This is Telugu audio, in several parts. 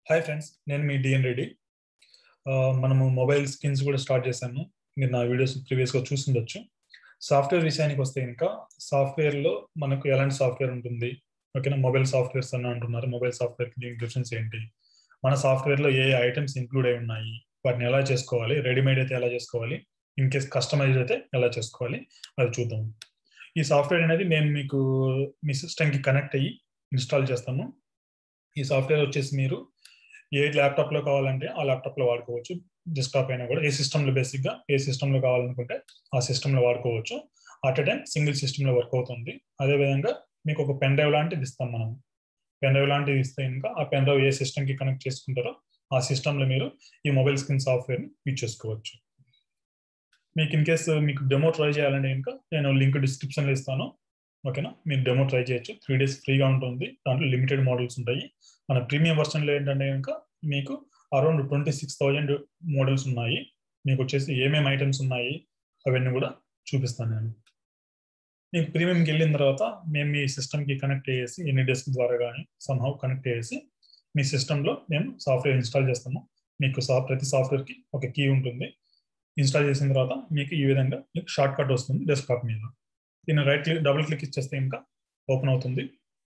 హాయ్ ఫ్రెండ్స్ నేను మీ డిఎన్ రెడ్డి ఆ, మనము మొబైల్ స్కిన్స్ కూడా స్టార్ట్ చేశాము మీరు నా వీడియోస్ ప్రీవియస్గా చూసిండొచ్చు సాఫ్ట్వేర్ విషయానికి వస్తే ఇంకా సాఫ్ట్వేర్లో మనకు ఎలాంటి సాఫ్ట్వేర్ ఉంటుంది ఓకేనా మొబైల్ సాఫ్ట్వేర్స్ అని అంటున్నారు మొబైల్ సాఫ్ట్వేర్ దీనికి డిఫరెన్స్ ఏంటి మన సాఫ్ట్వేర్లో ఏ ఐటమ్స్ ఇంక్లూడ్ అయి ఉన్నాయి వాటిని ఎలా చేసుకోవాలి రెడీమేడ్ అయితే ఎలా చేసుకోవాలి ఇన్ కేస్ కస్టమైజ్ అయితే ఎలా చేసుకోవాలి అది చూద్దాం ఈ సాఫ్ట్వేర్ అనేది నేను మీకు మీ సిస్టమ్కి కనెక్ట్ అయ్యి ఇన్స్టాల్ చేస్తాను ఈ సాఫ్ట్వేర్ వచ్చేసి మీరు ఏ ల్యాప్టాప్ లో కావాలంటే ఆ ల్యాప్టాప్ లో వాడుకోవచ్చు డెస్క్టాప్ అయినా కూడా ఏ సిస్టమ్ లో బేసిక్ గా ఏ సిస్టమ్ లో కావాలనుకుంటే ఆ సిస్టమ్ లో వాడుకోవచ్చు అట్ టైం సింగిల్ సిస్టమ్ లో వర్క్ అవుతుంది అదే విధంగా మీకు ఒక పెన్ డ్రైవ్ లాంటిది ఇస్తాం మనం పెన్ డ్రైవ్ లాంటిది ఇస్తే ఇంకా ఆ పెన్ డ్రైవ్ ఏ సిస్టమ్ కి కనెక్ట్ చేసుకుంటారో ఆ సిస్టమ్ లో మీరు ఈ మొబైల్ స్క్రీన్ సాఫ్ట్వేర్ ని యూజ్ చేసుకోవచ్చు మీకు ఇన్ కేస్ మీకు డెమో ట్రై చేయాలంటే ఇంకా నేను లింక్ డిస్క్రిప్షన్ లో ఇస్తాను ఓకేనా మీరు డెమో ట్రై చేయొచ్చు త్రీ డేస్ ఫ్రీగా ఉంటుంది దాంట్లో లిమిటెడ్ మోడల్స్ ఉంటాయి మన ప్రీమియం వర్షన్లో ఏంటంటే కనుక మీకు around twenty six thousand models ఉన్నాయి మీకు వచ్చేసి ఏమేమి ఐటమ్స్ ఉన్నాయి అవన్నీ కూడా చూపిస్తాను నేను మీకు ప్రీమియంకి వెళ్ళిన తర్వాత మేము మీ సిస్టమ్కి కనెక్ట్ చేసి ఎన్ని డెస్క్ ద్వారా కానీ సమ్హౌ కనెక్ట్ చేసి మీ సిస్టంలో మేము సాఫ్ట్వేర్ ఇన్స్టాల్ చేస్తాము మీకు సా ప్రతి సాఫ్ట్వేర్కి ఒక కీ ఉంటుంది ఇన్స్టాల్ చేసిన తర్వాత మీకు ఈ విధంగా మీకు షార్ట్ కట్ వస్తుంది డెస్క్టాప్ మీద దీన్ని రైట్ క్లిక్ డబుల్ క్లిక్ ఇచ్చేస్తే ఇంకా ఓపెన్ అవుతుంది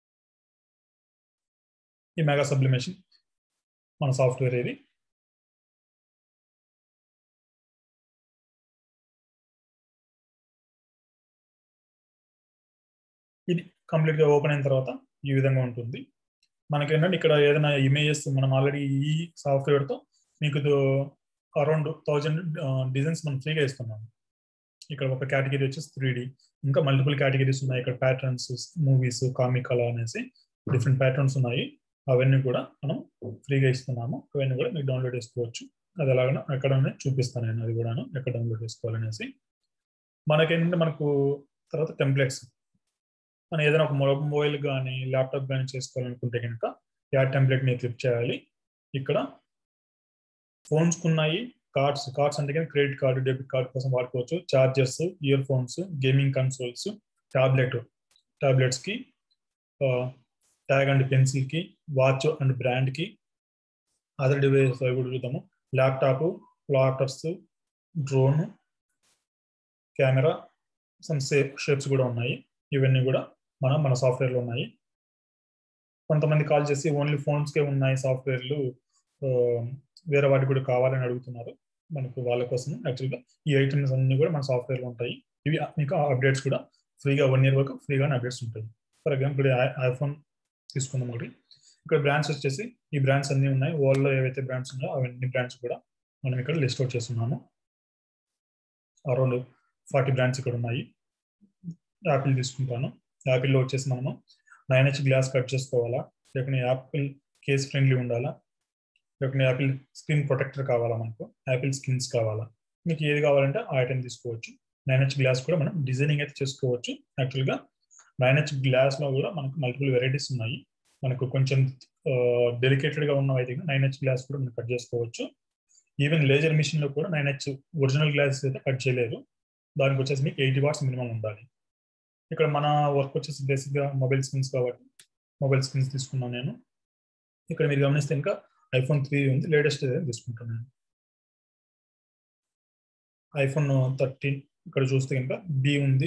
ఈ మెగా సబ్లిమేషన్ మన సాఫ్ట్వేర్ ఇది ఇది కంప్లీట్గా ఓపెన్ అయిన తర్వాత ఈ విధంగా ఉంటుంది మనకి ఏంటంటే ఇక్కడ ఏదైనా ఇమేజెస్ మనం ఆల్రెడీ ఈ సాఫ్ట్వేర్తో మీకు అరౌండ్ థౌజండ్ డిజైన్స్ మనం ఫ్రీగా ఇస్తున్నాము ఇక్కడ ఒక కేటగిరీ వచ్చేసి త్రీ ఇంకా మల్టిపుల్ కేటగిరీస్ ఉన్నాయి ఇక్కడ ప్యాటర్న్స్ మూవీస్ కామిక్ అలా అనేసి డిఫరెంట్ ప్యాటర్న్స్ ఉన్నాయి అవన్నీ కూడా మనం ఫ్రీగా ఇస్తున్నాము అవన్నీ కూడా మీరు డౌన్లోడ్ చేసుకోవచ్చు అది ఎలాగైనా ఎక్కడ చూపిస్తాను నేను అది కూడాను ఎక్కడ డౌన్లోడ్ చేసుకోవాలనేసి మనకేంటంటే మనకు తర్వాత టెంప్లెట్స్ మనం ఏదైనా ఒక మొబైల్ కానీ ల్యాప్టాప్ కానీ చేసుకోవాలనుకుంటే కనుక యాడ్ టెంప్లెట్ మీద క్లిక్ చేయాలి ఇక్కడ ఫోన్స్కి ఉన్నాయి కార్డ్స్ కార్డ్స్ అంటే కానీ క్రెడిట్ కార్డు డెబిట్ కార్డు కోసం వాడుకోవచ్చు chargers earphones gaming consoles tablet టాబ్లెట్స్కి ట్యాగ్ అండ్ పెన్సిల్కి వాచ్ అండ్ బ్రాండ్కి అదర్ డివైసెస్ అవి కూడా చూద్దాము laptop plotters drone camera some safe shapes కూడా ఉన్నాయి ఇవన్నీ కూడా మనం మన సాఫ్ట్వేర్లో ఉన్నాయి కొంతమంది కాల్ చేసి ఓన్లీ ఫోన్స్కే ఉన్నాయి సాఫ్ట్వేర్లు వేరే వాటికి కూడా కావాలని అడుగుతున్నారు మనకు వాళ్ళ కోసం యాక్చువల్గా ఈ ఐటమ్స్ అన్ని కూడా మన సాఫ్ట్వేర్లో ఉంటాయి ఇవి మీకు అప్డేట్స్ కూడా ఫ్రీగా వన్ ఇయర్ వరకు ఫ్రీగానే అప్డేట్స్ ఉంటాయి ఫర్ ఎగ్జాంపుల్ ఐఫోన్ తీసుకుందాం ఒకటి ఇక్కడ బ్రాండ్స్ వచ్చేసి ఈ బ్రాండ్స్ అన్ని ఉన్నాయి వరల్డ్లో ఏవైతే బ్రాండ్స్ ఉన్నాయో అవన్నీ బ్రాండ్స్ కూడా మనం ఇక్కడ లిస్ట్ అవుట్ చేస్తున్నాము అరౌండ్ ఫార్టీ బ్రాండ్స్ ఇక్కడ ఉన్నాయి యాపిల్ తీసుకుంటాను యాపిల్లో వచ్చేసి మనము నైన్ హెచ్ గ్లాస్ కట్ చేసుకోవాలా లేకపోతే యాపిల్ కేస్ ఫ్రెండ్లీ ఉండాలా లేకపోతే యాపిల్ స్క్రీన్ ప్రొటెక్టర్ కావాలా మనకు యాపిల్ స్కిన్స్ కావాలా మీకు ఏది కావాలంటే ఆ ఐటమ్ తీసుకోవచ్చు నైన్ హెచ్ గ్లాస్ కూడా మనం డిజైనింగ్ అయితే చేసుకోవచ్చు యాక్చువల్గా నైన్ హెచ్ గ్లాస్లో కూడా మనకు మల్టిపుల్ వెరైటీస్ ఉన్నాయి మనకు కొంచెం డెలికేటెడ్గా ఉన్నవి అయితే నైన్ హెచ్ గ్లాస్ కూడా మనం కట్ చేసుకోవచ్చు ఈవెన్ లేజర్ మిషన్లో కూడా నైన్ హెచ్ ఒరిజినల్ గ్లాసెస్ అయితే కట్ చేయలేరు దానికి వచ్చేసి మీకు ఎయిటీ వాట్స్ మినిమం ఉండాలి ఇక్కడ మన వర్క్ వచ్చేసి బేసిక్గా మొబైల్ స్క్రీన్స్ కాబట్టి మొబైల్ స్క్రీన్స్ తీసుకున్నాను నేను ఇక్కడ మీరు గమనిస్తే ఇంకా ఐఫోన్ త్రీ ఉంది లేటెస్ట్ తీసుకుంటాను నేను ఐఫోన్ థర్టీన్ ఇక్కడ చూస్తే కనుక బి ఉంది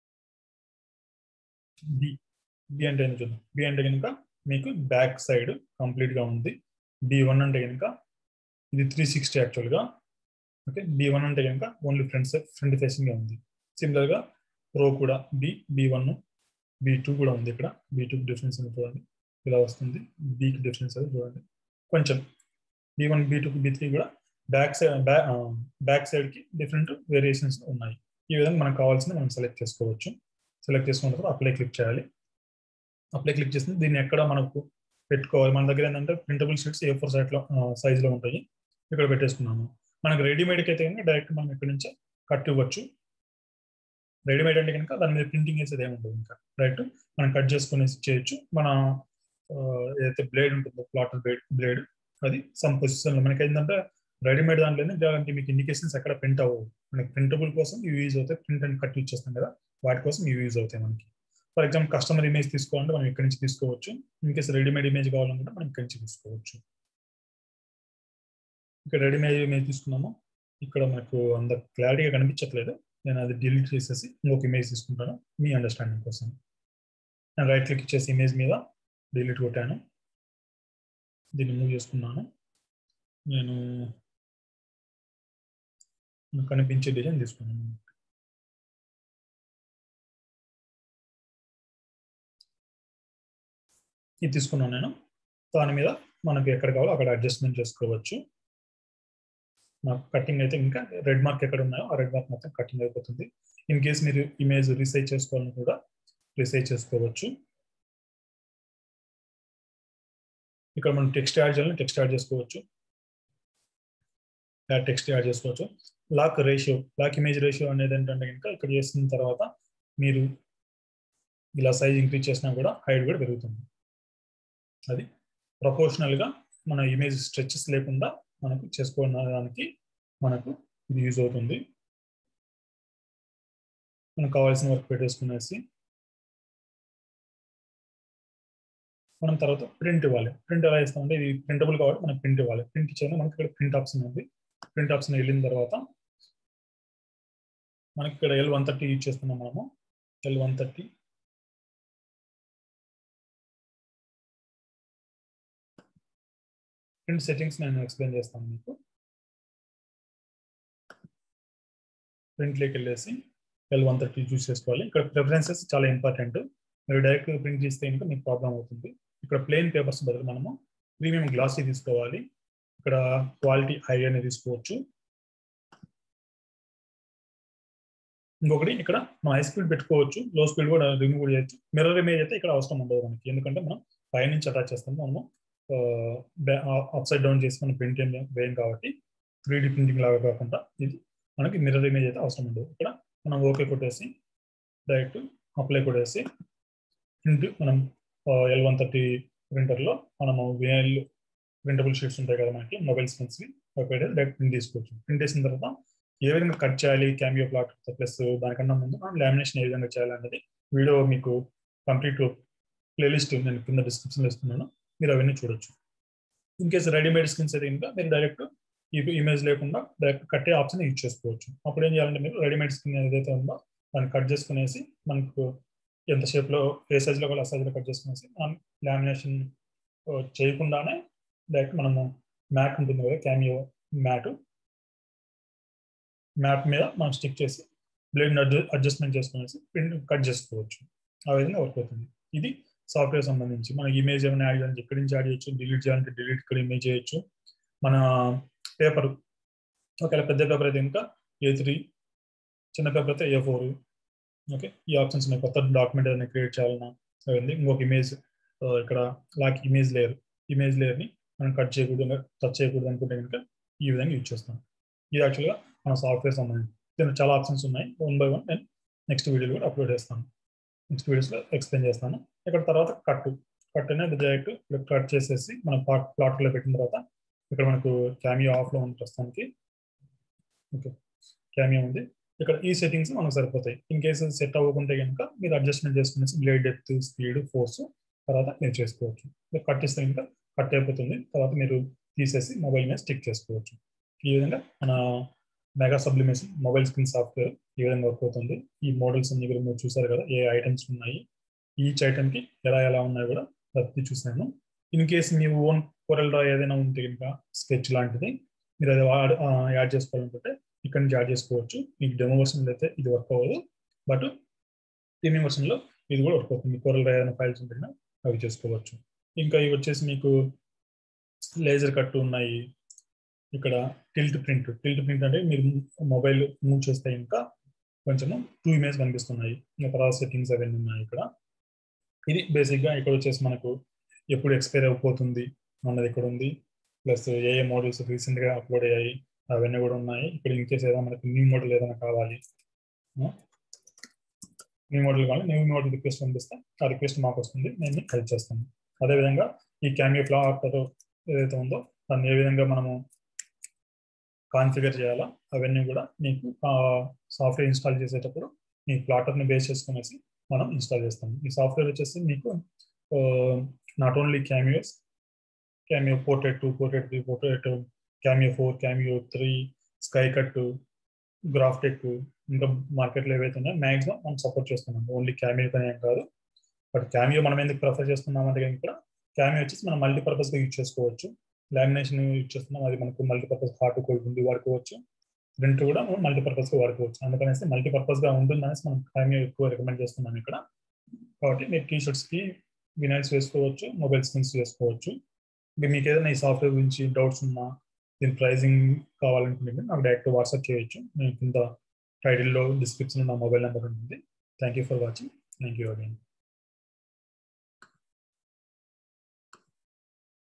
బి బి అంటే ఏంటి చూద్దాం బి అంటే కనుక మీకు బ్యాక్ సైడ్ కంప్లీట్గా ఉంది బి వన్ అంటే కనుక ఇది త్రీ సిక్స్టీ యాక్చువల్గా ఓకే బి వన్ అంటే కనుక ఓన్లీ ఫ్రంట్ సైడ్ ఫ్రంట్ ఫేసింగ్గా ఉంది సిమిలర్గా ప్రో కూడా B B one B two కూడా ఉంది ఇక్కడ బి టూ డిఫరెన్స్ ఉంది చూడండి ఇలా వస్తుంది బికి డిఫరెన్స్ అది చూడండి కొంచెం B one B two B three కూడా బ్యాక్ సైడ్ బ్యాక్ సైడ్కి డిఫరెంట్ వేరియేషన్స్ ఉన్నాయి ఈ విధంగా మనకు కావాల్సింది మనం సెలెక్ట్ చేసుకోవచ్చు సెలెక్ట్ చేసుకున్న తర్వాత అప్లై క్లిక్ చేయాలి అప్లై క్లిక్ చేస్తే దీన్ని ఎక్కడ మనకు పెట్టుకోవాలి మన దగ్గర ఏంటంటే ప్రింటబుల్ షీట్స్ ఏ ఫోర్ సైట్లో సైజులో ఉంటాయి ఇక్కడ పెట్టేసుకున్నాము మనకు రెడీమేడ్కి అయితే కనుక డైరెక్ట్ మనం ఇక్కడ నుంచి కట్ ఇవ్వచ్చు రెడీమేడ్ అంటే కనుక దాని మీద ప్రింటింగ్ వేసేది ఏమి ఉండదు ఇంకా డైరెక్ట్ మనం కట్ చేసుకుని చేయొచ్చు మన ఏదైతే బ్లేడ్ ఉంటుందో ప్లాటర్ బ్లేడ్ బ్లేడ్ అది సమ్ పొజిషన్లో మనకి ఏంటంటే రెడీమేడ్ దాంట్లోనే దానికి మీకు ఇండికేషన్స్ ఎక్కడ ప్రింట్ అవ్వవు మనకి ప్రింటబుల్ కోసం ఇవి యూజ్ అవుతాయి ప్రింట్ అండ్ కట్ యూజ్ చేస్తాం కదా వాటి కోసం ఇవి యూజ్ అవుతాయి మనకి ఫర్ ఎగ్జాంపుల్ కస్టమర్ ఇమేజ్ తీసుకోవాలంటే మనం ఇక్కడి నుంచి తీసుకోవచ్చు ఇన్ కేసు రెడీమేడ్ ఇమేజ్ కావాలనుకుంటే మనం ఇక్కడి నుంచి తీసుకోవచ్చు ఇక్కడ రెడీమేడ్ ఇమేజ్ తీసుకున్నాము ఇక్కడ మనకు అంత క్లారిటీగా కనిపించట్లేదు నేను అది డిలీట్ చేసేసి ఇంకొక ఇమేజ్ తీసుకుంటాను మీ అండర్స్టాండింగ్ కోసం నేను రైట్ క్లిక్ చేసి ఇమేజ్ మీద డిలీట్ కొట్టాను దీన్ని మూవ్ చేసుకున్నాను నేను కనిపించే డిజైన్ తీసుకున్నాను ఇది తీసుకున్నాను నేను దాని మీద మనకి ఎక్కడ కావాలో అక్కడ అడ్జస్ట్మెంట్ చేసుకోవచ్చు నాకు కటింగ్ అయితే ఇంకా రెడ్ మార్క్ ఎక్కడ ఉన్నాయో ఆ రెడ్ మార్క్ మొత్తం కటింగ్ అయిపోతుంది ఇన్ కేస్ మీరు ఇమేజ్ రీసైజ్ చేసుకోవాలని కూడా రీసైజ్ చేసుకోవచ్చు ఇక్కడ మనం టెక్స్ట్ యాడ్ చేయాలని టెక్స్ట్ యాడ్ చేసుకోవచ్చు టెక్స్ట్ యాడ్ చేసుకోవచ్చు lock ratio lock image ratio అనేది ఏంటంటే కనుక ఇక్కడ చేసిన తర్వాత మీరు ఇలా సైజ్ ఇంక్రీజ్ చేసినా కూడా హైట్ కూడా పెరుగుతుంది అది ప్రపోర్షనల్గా మన ఇమేజ్ స్ట్రెచెస్ లేకుండా మనకు చేసుకోవడానికి మనకు ఇది యూజ్ అవుతుంది మనకు కావాల్సిన వర్క్ పెట్టేసుకునేసి మనం తర్వాత ప్రింట్ ఇవ్వాలి ప్రింట్ ఎలా ఇస్తామంటే ఇది ప్రింటబుల్ కాబట్టి మనకి ప్రింట్ ఇవ్వాలి ప్రింట్ ఇచ్చేది మనకి ఇక్కడ ప్రింట్ ఆప్షన్ ఉంది ప్రింట్ ఆప్షన్ వెళ్ళిన తర్వాత మనకి ఇక్కడ ఎల్ వన్ థర్టీ యూజ్ చేస్తున్నాం మనము L one thirty print settings నేను ఎక్స్ప్లెయిన్ చేస్తాను మీకు ప్రింట్లోకి వెళ్ళేసి ఎల్ వన్ థర్టీ చూస్ చేసుకోవాలి ఇక్కడ ప్రిఫరెన్సెస్ చాలా ఇంపార్టెంట్ మీరు డైరెక్ట్ ప్రింట్ చేస్తే కనుక మీకు ప్రాబ్లం అవుతుంది ఇక్కడ ప్లెయిన్ పేపర్స్ బదులు మనము ప్రీమియం గ్లాసీ తీసుకోవాలి ఇక్కడ క్వాలిటీ హై అనేది తీసుకోవచ్చు ఇంకొకటి ఇక్కడ మనం హై స్పీడ్ పెట్టుకోవచ్చు లో స్పీడ్ కూడా రిమూవ్ కూడా చేయొచ్చు మిర్రర్ ఇమేజ్ అయితే ఇక్కడ అవసరం ఉండదు మనకి ఎందుకంటే మనం పైనుంచి అటాచ్ చేస్తాము మనము అప్ సైడ్ డౌన్ చేసి మనం ప్రింట్ వేయం కాబట్టి త్రీ డి ప్రింటింగ్ లాగా కాకుండా ఇది మనకి మిర్రర్ ఇమేజ్ అయితే అవసరం ఉండదు ఇక్కడ మనం ఓకే కొట్టేసి డైరెక్ట్ అప్లై కొట్టేసి ప్రింట్ మనం ఎల్ వన్ థర్టీ ప్రింటర్లో మనము విఎల్ ప్రింటబుల్ షీట్స్ ఉంటాయి కదా మనకి మొబైల్ స్క్రీన్స్కి ఒకటి డైరెక్ట్ ప్రింట్ తీసుకోవచ్చు ప్రింట్ చేసిన తర్వాత ఏ విధంగా కట్ చేయాలి క్యామియో ప్లాట్ ప్లస్ దానికన్నా ముందు మనం లామినేషన్ ఏ విధంగా చేయాలనేది వీడియో మీకు కంప్లీట్ ప్లేలిస్ట్ నేను కింద డిస్క్రిప్షన్లో ఇస్తున్నాను మీరు అవన్నీ చూడొచ్చు ఇన్ కేసు రెడీమేడ్ స్కిన్స్ అయితే ఇంకా మీరు డైరెక్ట్ ఈ ఇమేజ్ లేకుండా డైరెక్ట్ కట్టే ఆప్షన్ యూజ్ చేసుకోవచ్చు అప్పుడు ఏం చేయాలంటే మీరు రెడీమేడ్ స్కిన్ ఏదైతే ఉందో దాన్ని కట్ చేసుకునేసి మనకు ఎంత షేప్లో ఏ సైజులో కూడా ఆ సైజులో కట్ చేసుకునేసి మనం లామినేషన్ చేయకుండానే డైరెక్ట్ మనము మ్యాట్ ఉంటుంది కదా క్యామియో మ్యాట్ మ్యాట్ మీద మనం స్టిక్ చేసి బ్లేడ్ అడ్జస్ట్మెంట్ చేసుకునేసి ప్రింట్ కట్ చేసుకోవచ్చు ఆ విధంగా వర్క్ అవుతుంది ఇది సాఫ్ట్వేర్ సంబంధించి మన ఇమేజ్ ఏమైనా యాడ్ చేయాలంటే ఎక్కడి నుంచి యాడ్ చేయొచ్చు డిలీట్ చేయాలంటే డిలీట్ ఇక్కడ ఇమేజ్ చేయొచ్చు మన పేపర్ ఒకవేళ పెద్ద పేపర్ అయితే ఇంకా ఏ త్రీ చిన్న పేపర్ అయితే ఏ ఫోర్ ఓకే ఈ ఆప్షన్స్ ఉన్నాయి కొత్త డాక్యుమెంట్ ఏదైనా క్రియేట్ చేయాలన్నా అవన్నీ ఇంకొక ఇమేజ్ ఇక్కడ లాక్ ఇమేజ్ లేయర్ ఇమేజ్ లేయర్ని మనం కట్ చేయకూడదు టచ్ చేయకూడదు అనుకుంటే కనుక ఈ విధంగా యూజ్ చేస్తాం ఇది యాక్చువల్గా మన సాఫ్ట్వేర్ సంబంధించి దీనిలో చాలా ఆప్షన్స్ ఉన్నాయి వన్ బై వన్ నేను నెక్స్ట్ వీడియోలో కూడా అప్లోడ్ చేస్తాను నెక్స్ట్ వీడియోస్లో ఎక్స్ప్లెయిన్ చేస్తాను ఇక్కడ తర్వాత కట్ కట్ అనేది డైరెక్ట్ కట్ చేసేసి మనం ప్లాట్ ప్లాట్లో పెట్టిన తర్వాత ఇక్కడ మనకు క్యామియో ఆఫ్లో ఉంది ప్రస్తుతానికి ఓకే క్యామియో ఉంది ఇక్కడ ఈ సెట్టింగ్స్ మనకు సరిపోతాయి ఇన్ కేసు సెట్ అవ్వకుంటే కనుక మీరు అడ్జస్ట్మెంట్ చేసుకునేసి బ్లేడ్ డెప్త్ స్పీడ్ ఫోర్స్ తర్వాత మీరు చేసుకోవచ్చు మీరు కట్ ఇస్తే కనుక కట్ అయిపోతుంది తర్వాత మీరు తీసేసి మొబైల్ మీద స్టిక్ చేసుకోవచ్చు ఈ విధంగా మన mega sublimation mobile screen software ఈ విధంగా వర్క్ అవుతుంది ఈ మోడల్స్ అన్ని కూడా మీరు చూసారు కదా ఏ ఐటమ్స్ ఉన్నాయి ఈచ్ ఐటమ్కి ఎలా ఎలా ఉన్నాయో కూడా ప్రతి చూసాను ఇన్ కేసు మీ ఓన్ కొరల్ డ్రా ఏదైనా ఉంటే కనుక స్కెచ్ లాంటిది మీరు అది యాడ్ చేసుకోవాలనుకుంటే ఇక్కడ నుంచి యాడ్ చేసుకోవచ్చు మీకు డెమో వర్షన్లో అయితే ఇది వర్క్ అవ్వదు బట్ ప్రీమియం వర్షన్లో ఇది కూడా వర్క్ అవుతుంది కొరల్ డ్రా ఏదైనా ఫైల్స్ ఉంటే అవి చేసుకోవచ్చు ఇంకా ఇవి వచ్చేసి మీకు లేజర్ కట్ ఉన్నాయి ఇక్కడ టిల్ట్ ప్రింట్ టిల్ట్ ప్రింట్ అంటే మీరు మొబైల్ మూవ్ చేస్తే ఇంకా కొంచెము టూ ఇమేజ్ కనిపిస్తున్నాయి ఇంకా తర్వాత సెట్టింగ్స్ అవన్నీ ఉన్నాయి ఇక్కడ ఇది బేసిక్గా ఇక్కడ వచ్చేసి మనకు ఎప్పుడు ఎక్స్పైర్ అయిపోతుంది అన్నది ఇక్కడ ఉంది ప్లస్ ఏ ఏ మోడల్స్ రీసెంట్గా అప్లోడ్ అయ్యాయి అవన్నీ కూడా ఉన్నాయి ఇక్కడ ఇన్కేస్ ఏదైనా మనకు న్యూ మోడల్ ఏదైనా కావాలి న్యూ మోడల్ కావాలి న్యూ మోడల్ రిక్వెస్ట్ పంపిస్తే ఆ రిక్వెస్ట్ మాకు వస్తుంది నేను హెల్ప్ చేస్తాను అదేవిధంగా ఈ క్యామియో ప్లాట్ ఏదైతే ఉందో దాన్ని ఏ విధంగా మనము కాన్ఫిగర్ చేయాలా అవన్నీ కూడా మీకు సాఫ్ట్వేర్ ఇన్స్టాల్ చేసేటప్పుడు మీ ప్లాటర్ని బేస్ చేసుకునేసి మనం ఇన్స్టాల్ చేస్తాం ఈ సాఫ్ట్వేర్ వచ్చేసి మీకు not only Cameos Cameo Portrait two Portrait three Portrait Cameo four Cameo three Skycut Graphtec ఇంకా మార్కెట్లో ఏవైతే ఉన్నాయో మ్యాక్సిమం మనం సపోర్ట్ చేస్తున్నాం ఓన్లీ క్యామియో కానీ ఏం కాదు బట్ క్యామియో మనం ఎందుకు ప్రిఫర్ చేస్తున్నాం అంటే ఇక్కడ క్యామియో వచ్చేసి మనం మల్టీపర్పస్గా యూజ్ చేసుకోవచ్చు లామినేషన్ యూజ్ చేస్తున్నాం అది మనకు మల్టీపర్పస్ హార్ట్ కోల్డ్ ఉంది వాడుకోవచ్చు ప్రింట్ కూడా మనం మల్టీపర్పస్గా వాడుకోవచ్చు అందుకనేసి మల్టీపర్పస్గా ఉంటుందనేసి మనం క్యామియో ఎక్కువ రికమెండ్ చేస్తున్నాం ఇక్కడ కాబట్టి మీరు టీ షర్ట్స్కి వినైల్స్ వేసుకోవచ్చు మొబైల్ స్క్రీన్స్ వేసుకోవచ్చు మీకు ఏదైనా ఈ సాఫ్ట్వేర్ గురించి డౌట్స్ ఉన్నా దీని ప్రైజింగ్ కావాలనుకుంటే నాకు డైరెక్ట్ వాట్సాప్ చేయొచ్చు నేను కింద టైటిల్లో డిస్క్రిప్షన్లో నా మొబైల్ నెంబర్ ఉంటుంది thank you for watching thank you again